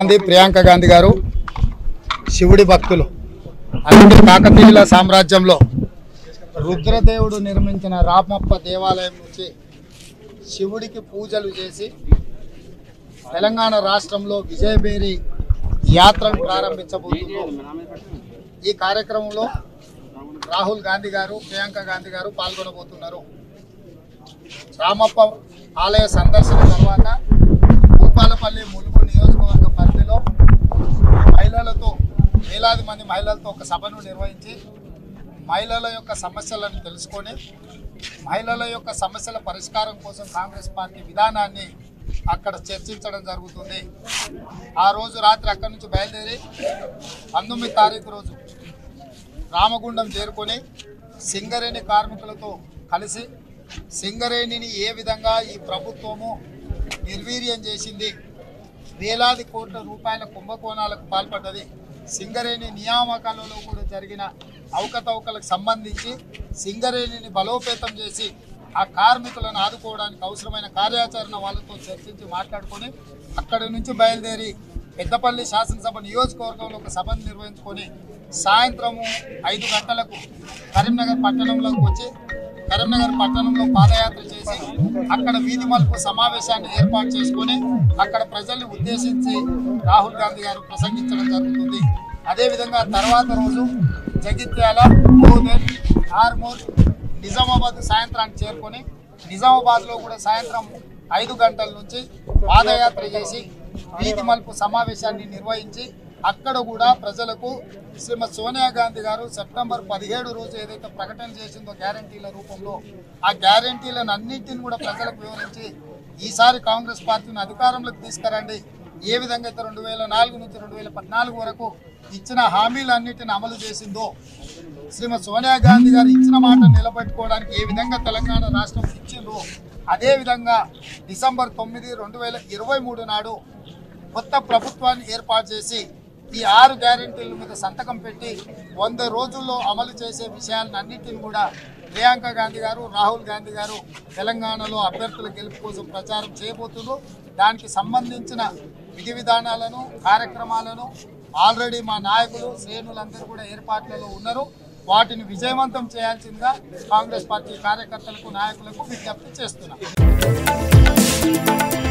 గాంధీ ప్రియాంక గాంధీ గారు శివుడి భక్తులు అందుకే కాకతీయుల సామ్రాజ్యంలో రుద్రదేవుడు నిర్మించిన రామప్ప దేవాలయం నుంచి శివుడికి పూజలు చేసి తెలంగాణ రాష్ట్రంలో విజయబేరి యాత్రను ప్రారంభించబోతున్నారు ఈ కార్యక్రమంలో రాహుల్ గాంధీ గారు ప్రియాంక గాంధీ గారు పాల్గొనబోతున్నారు రామప్ప ఆలయ సందర్శన తర్వాత భూపాలపల్లి ములుగు నియోజకవర్గ పరిధిలో మహిళలతో వేలాది మంది మహిళలతో ఒక సభను నిర్వహించి మహిళల యొక్క సమస్యలను తెలుసుకొని మహిళల యొక్క సమస్యల పరిష్కారం కోసం కాంగ్రెస్ పార్టీ విధానాన్ని అక్కడ చర్చించడం జరుగుతుంది ఆ రోజు రాత్రి అక్కడి నుంచి బయలుదేరి పంతొమ్మిది తారీఖు రోజు రామగుండం చేరుకొని సింగరేణి కార్మికులతో కలిసి సింగరేణిని ఏ విధంగా ఈ ప్రభుత్వము నిర్వీర్యం చేసింది వేలాది కోట్ల రూపాయల కుంభకోణాలకు పాల్పడ్డది సింగరేణి నియామకాలలో కూడా జరిగిన అవకతవకలకు సంబంధించి సింగరేణిని బలోపేతం చేసి ఆ కార్మికులను ఆదుకోవడానికి అవసరమైన కార్యాచరణ వాళ్ళతో చర్చించి మాట్లాడుకొని అక్కడి నుంచి బయలుదేరి పెద్దపల్లి శాసనసభ నియోజకవర్గంలో ఒక సభను నిర్వహించుకొని సాయంత్రము ఐదు గంటలకు కరీంనగర్ పట్టణంలోకి వచ్చి కరీంనగర్ పట్టణంలో పాదయాత్ర చేసి అక్కడ వీధి మలుపు సమావేశాన్ని ఏర్పాటు చేసుకొని అక్కడ ప్రజల్ని ఉద్దేశించి రాహుల్ గాంధీ గారు ప్రసంగించడం జరుగుతుంది అదేవిధంగా తర్వాత రోజు జగిత్యాల భూదేవ్ ఆర్మూర్ నిజామాబాద్ సాయంత్రానికి చేరుకొని నిజామాబాద్లో కూడా సాయంత్రం ఐదు గంటల నుంచి పాదయాత్ర చేసి వీధి మలుపు సమావేశాన్ని నిర్వహించి అక్కడ కూడా ప్రజలకు శ్రీమతి సోనియా గాంధీ గారు సెప్టెంబర్ పదిహేడు రోజు ఏదైతే ప్రకటన చేసిందో గ్యారంటీల రూపంలో ఆ గ్యారంటీలను అన్నింటిని కూడా ప్రజలకు వివరించి ఈసారి కాంగ్రెస్ పార్టీని అధికారంలోకి తీసుకురండి ఏ విధంగా అయితే రెండు వేల నాలుగు నుంచి రెండు వేల పద్నాలుగు వరకు ఇచ్చిన హామీలన్నిటిని అమలు చేసిందో శ్రీమతి సోనియా గాంధీ గారు ఇచ్చిన మాట నిలబెట్టుకోవడానికి ఏ విధంగా తెలంగాణ రాష్ట్రం ఇచ్చిందో అదే విధంగా డిసెంబర్ తొమ్మిది రెండు వేల ఇరవై మూడు నాడు కొత్త ప్రభుత్వాన్ని ఏర్పాటు చేసి ఈ ఆరు గ్యారెంటీల మీద సంతకం పెట్టి వంద రోజుల్లో అమలు చేసే విషయాలను అన్నింటిని కూడా ప్రియాంక గాంధీ గారు రాహుల్ గాంధీ గారు తెలంగాణలో అభ్యర్థుల గెలుపు కోసం ప్రచారం చేయబోతున్నారు దానికి సంబంధించిన విధి విధానాలను కార్యక్రమాలను ఆల్రెడీ మా నాయకులు శ్రేణులందరూ కూడా ఏర్పాట్లలో ఉన్నారు వాటిని విజయవంతం చేయాల్సిందిగా కాంగ్రెస్ పార్టీ కార్యకర్తలకు నాయకులకు విజ్ఞప్తి చేస్తున్నాం